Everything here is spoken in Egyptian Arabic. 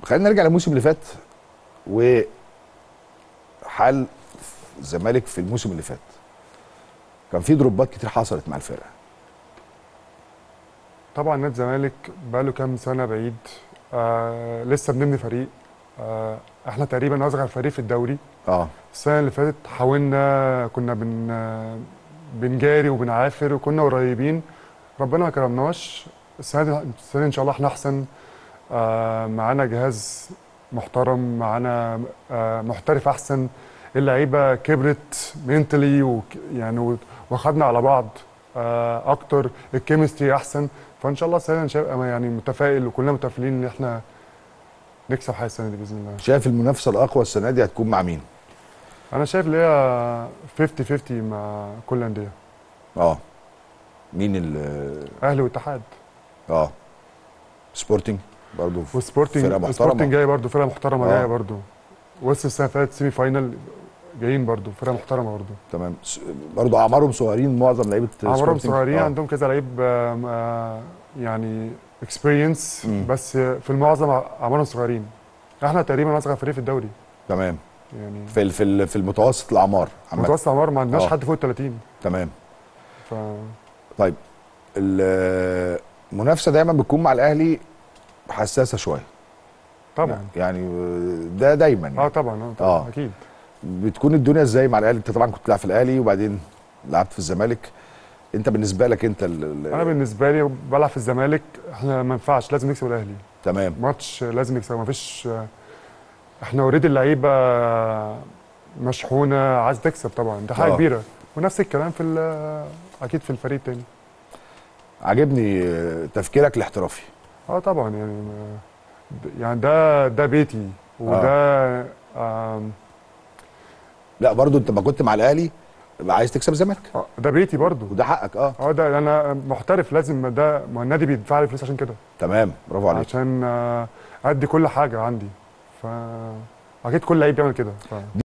خلينا نرجع للموسم اللي فات وحال الزمالك في الموسم اللي فات كان في دروبات كتير حصلت مع الفرقه طبعا نادي الزمالك بقاله كام سنه بعيد آه لسه بنبني فريق آه احنا تقريبا اصغر فريق في الدوري اه السنه اللي فاتت حاولنا كنا بن آه، بنجاري وبنعافر وكنا قريبين ربنا ما كرمناش السنه دي السنه دي ان شاء الله احنا احسن آه معانا جهاز محترم معانا آه محترف احسن اللعيبه كبرت منتلي يعني و- واخدنا على بعض آه اكتر الكيمستري احسن فان شاء الله السنه دي أنا شايف أنا يعني متفائل وكلنا متفائلين ان احنا نكسب حاجه السنه دي باذن الله شايف المنافسه الاقوى السنه دي هتكون مع مين انا شايف اللي هي 50 50 مع كل الانديه اه مين ال اهلي واتحاد اه سبورتنج برضه وسبورتنج فرقة محترمة. سبورتنج جاي برضو فرقه محترمه آه. جايه برضو وصل السنه اللي فاتت سيمي فاينل جايين برضو فرقه محترمه برضو تمام س- برضه اعمارهم صغيرين معظم لعيبه عمرهم سبورتنج. صغيرين آه. عندهم كذا لعيب آه، آه، يعني اكسبيرينس مم. بس في المعظم اعمارهم صغيرين احنا تقريبا اصغر فريق في الدوري تمام يعني في ال- في ال- في المتوسط الاعمار عامة. متوسط اعمار ما عندناش آه. حد فوق ال 30 تمام ف طيب ال- المنافسه دايما بتكون مع الاهلي حساسه شويه طبعا يعني ده دايما يعني. اه طبعا اه طبعا آه. اكيد بتكون الدنيا ازاي مع الاهلي انت طبعا كنت بتلعب في الاهلي وبعدين لعبت في الزمالك انت بالنسبه لك انت ال- ال- انا بالنسبه لي بلعب في الزمالك احنا ما ينفعش لازم نكسب الاهلي تمام ماتش لازم نكسب ما فيش احنا اوريدي اللعيبه مشحونه عايز تكسب طبعا دي حاجه آه. كبيره ونفس الكلام في ال- اكيد في الفريق التاني عاجبني تفكيرك الاحترافي اه طبعا يعني ما- يعني ده ده بيتي وده آم، لا برضو انت ما كنت مع الاهلي يبقى عايز تكسب الزمالك آه، ده بيتي برضو وده حقك اه اه ده انا محترف لازم ده ما النادي بيدفع لي فلوس عشان كده تمام برافو عليك عشان آه، ادي كل حاجه عندي ف اكيد كل لعيب بيعمل كده ف...